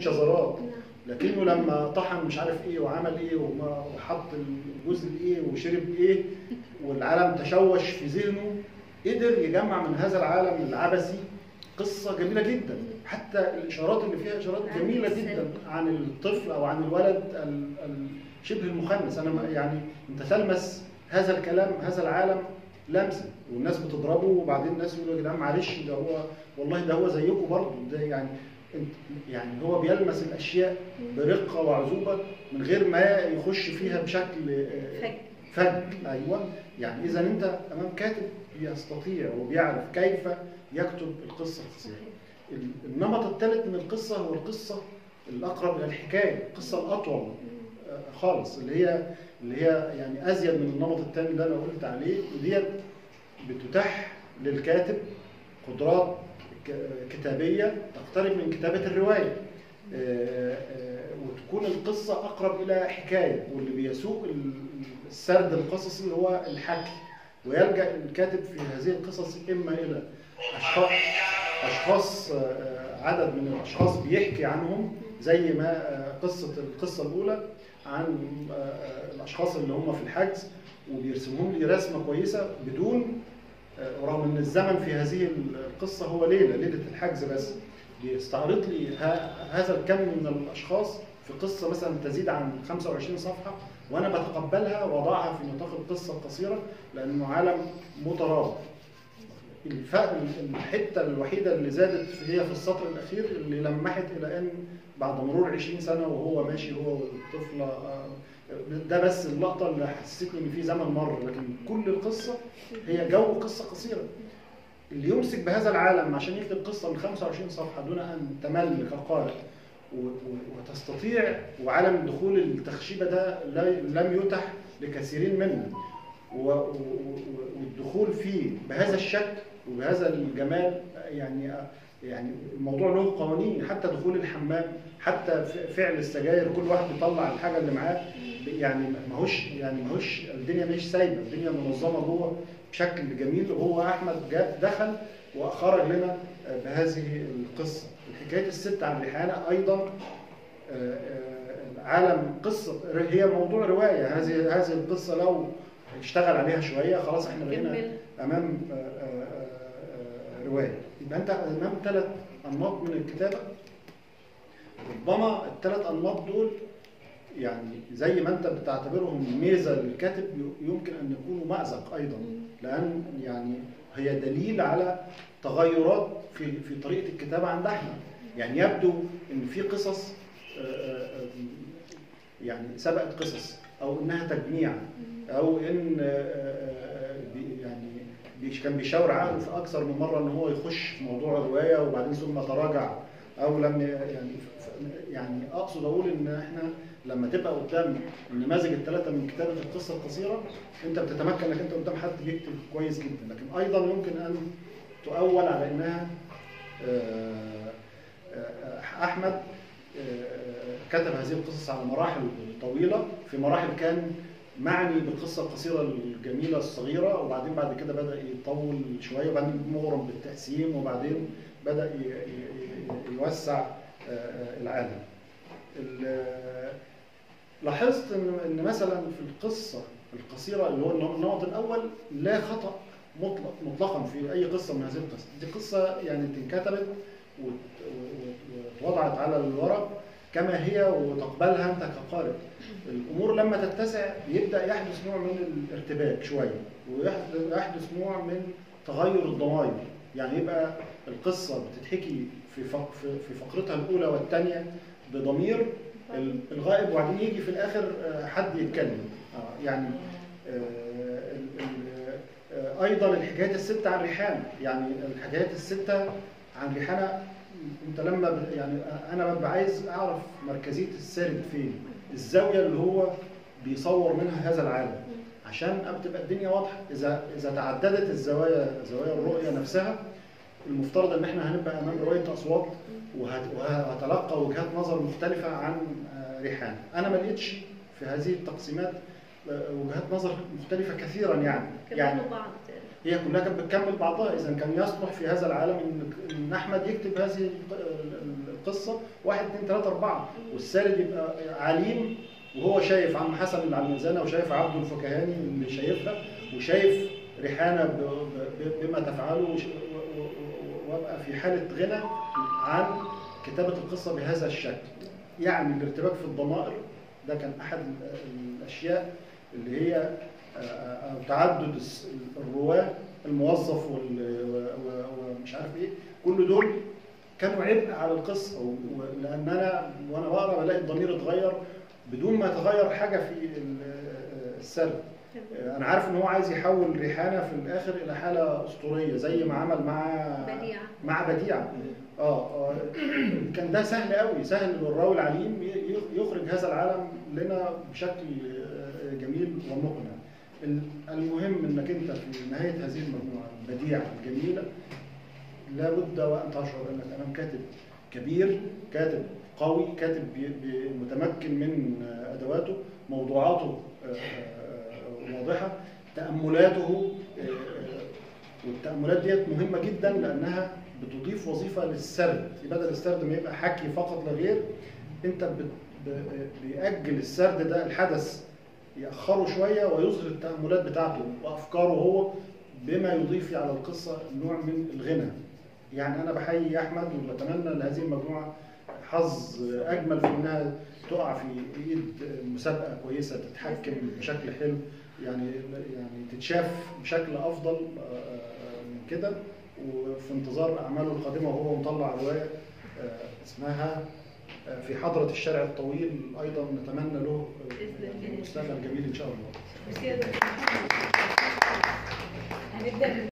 موجود شذرات لكنه لما طحن مش عارف ايه وعمل ايه وما- وحط الجزء ايه وشرب ايه والعالم تشوش في ذهنه قدر يجمع من هذا العالم العبثي قصه جميله جدا حتى الاشارات اللي فيها اشارات عن جميله السن. جدا عن الطفل او عن الولد ال- ال- شبه المخنث انا ما- يعني انت تلمس هذا الكلام هذا العالم لمسا والناس بتضربه وبعدين الناس يقولوا يا جدعان معلش ده هو والله ده هو زيكم برضه ده يعني انت- يعني هو بيلمس الاشياء برقه وعذوبه من غير ما يخش فيها بشكل آه، فج فج ايوه يعني اذا انت امام كاتب يستطيع وبيعرف كيف يكتب القصه القصيره ال- النمط الثالث من القصه هو القصه الاقرب الى الحكايه القصه الاطول آه، خالص اللي هي اللي هي يعني ازيد من النمط الثاني اللي انا قلت عليه وديت بتتاح للكاتب قدرات ك- كتابيه تقترب من كتابه الروايه آه، آه، وتكون القصه اقرب الى حكايه واللي بيسوق ال- السرد القصصي هو الحكي ويلجا الكاتب في هذه القصص اما الى اشخاص اشخاص آه، عدد من الاشخاص بيحكي عنهم زي ما آه، قصه القصه الاولى عن آه، آه، الاشخاص اللي هم في الحجز وبيرسمهم لي رسمه كويسه بدون آه، رغم ان الزمن في هذه القصه هو ليله ليله الحجز بس بيستعرض لي ه- هذا الكم من الاشخاص في قصه مثلا تزيد عن 25 صفحه وانا بتقبلها واضعها في نطاق القصه القصيره لانه عالم مترابط الف- الحته الوحيده اللي زادت هي في السطر الاخير اللي لمحت الى ان بعد مرور 20 سنه وهو ماشي هو والطفله آه، ده بس اللقطه اللي حسستني ان في زمن مر لكن كل القصه هي جو قصه قصيره اللي يمسك بهذا العالم عشان يكتب قصه من 25 صفحه دون ان تمل كقارئ و- و- وتستطيع وعالم دخول التخشيبه ده لا- لم يتح لكثيرين منا و- و- و- والدخول فيه بهذا الشكل وبهذا الجمال يعني يعني الموضوع له قوانين حتى دخول الحمام حتى ف- فعل السجاير كل واحد بيطلع الحاجه اللي معاه يعني ماهوش يعني ماهوش الدنيا مش سايبه الدنيا منظمه جوه بشكل جميل وهو احمد جاء دخل واخرج لنا بهذه القصه الحكايه الست عن ريحانه ايضا آه، آه، عالم قصه هي موضوع روايه هذه هذه القصه لو اشتغل عليها شويه خلاص احنا بقينا كمل امام آه، آه، آه، روايه يبقى انت امام ثلاث انماط من الكتابه ربما الثلاث انماط دول يعني زي ما انت بتعتبرهم ميزه للكاتب يمكن ان يكونوا مازق ايضا لان يعني هي دليل على تغيرات في في طريقه الكتابه عند احمد يعني يبدو ان في قصص آه، آه، آه، يعني سبقت قصص او انها تجميع او ان آه، آه، بي- يعني بيش- كان بيشاور عقله في اكثر من مره ان هو يخش في موضوع الروايه وبعدين ثم تراجع او لم ي- يعني ف- ف- يعني اقصد اقول ان احنا لما تبقى قدام النماذج الثلاثه من كتابه القصه القصيره انت بتتمكن انك انت قدام حد بيكتب كويس جدا لكن ايضا يمكن ان تؤول على انها آه، آه، احمد آه، كتب هذه القصص على مراحل طويله في مراحل كان معني بالقصه القصيره الجميله الصغيره وبعدين بعد كده بدا يطول شويه وبعدين مغرم بالتقسيم وبعدين بدا ي- ي- ي- يوسع آه، آه، العالم ال- لاحظت ان ان مثلا في القصه القصيره اللي هو النمط الاول لا خطا مطلق مطلقا في اي قصه من هذه القصص دي قصه يعني انكتبت وت- وت- واتوضعت على الورق كما هي وتقبلها انت كقارئ الامور لما تتسع يبدا يحدث نوع من الارتباك شويه ويحدث نوع من تغير الضمائر يعني يبقى القصه بتتحكي في فق- في في فقرتها الاولى والثانيه بضمير ال- الغائب وبعدين يجي في الاخر آه، حد يتكلم آه، يعني آه، ال- ال- آه، ايضا الحكايات السته عن ريحانه يعني الحكايات السته عن ريحانه انت لما ب- يعني انا ببقى عايز اعرف مركزيه السارد فين الزاويه اللي هو بيصور منها هذا العالم عشان تبقى الدنيا واضحه اذا اذا تعددت الزوايا زوايا الرؤيه نفسها المفترض ان احنا هنبقى امام روايه اصوات وهت- وهتلقى وجهات نظر مختلفه عن آه، ريحان انا ما لقيتش في هذه التقسيمات آه، وجهات نظر مختلفه كثيرا يعني يعني كملوا بعض هي كلها كانت بتكمل بعضها اذا كان يصلح في هذا العالم ان ان احمد يكتب هذه القصه واحد اثنين ثلاثه اربعه والسارد يبقى عليم وهو شايف عم حسن اللي على الميزانه وشايف عبده الفكهاني اللي شايفها وشايف ريحانه ب- ب- بما تفعله وش- و- و- و- وابقى في حاله غنى عن كتابه القصه بهذا الشكل. يعني الارتباك في الضمائر ده كان احد ال- الاشياء اللي هي آه، آه، تعدد الس- الرواه الموظف وال- و- و- ومش عارف ايه كل دول كانوا عبء على القصه و- و- لان انا وانا بقرا بلاقي الضمير اتغير بدون ما يتغير حاجه في ال- السرد انا عارف ان هو عايز يحول ريحانه في الاخر الى حاله اسطوريه زي ما عمل مع بديعة. مع بديعه اه آه، كان ده سهل قوي سهل للراوي العليم ي- يخرج هذا العالم لنا بشكل آه، جميل ومقنع ال- المهم انك انت في نهايه هذه المجموعه البديعه الجميله لابد وان تشعر انك امام كاتب كبير كاتب قوي كاتب بي- بي- متمكن من آه، ادواته موضوعاته آه، آه، واضحه تاملاته آه، آه، والتاملات ديت مهمه جدا لانها بتضيف وظيفه للسرد بدل السرد ما يبقى حكي فقط لا غير انت بت- ب- بيأجل السرد ده الحدث يأخره شويه ويظهر التأملات بتاعته وأفكاره هو بما يضيف على القصة نوع من الغنى يعني أنا بحيي أحمد وبتمنى لهذه المجموعة حظ أجمل في إنها تقع في إيد مسابقة كويسة تتحكم بشكل حلو يعني يعني تتشاف بشكل أفضل آه، من كده وفي انتظار أعماله القادمة وهو مطلع رواية آه، اسمها آه، في حضرة الشارع الطويل أيضا نتمنى له آه، بإذن الله. يعني مستقبل جميل إن شاء الله ميرسي يا دكتور محمد. هنبدأ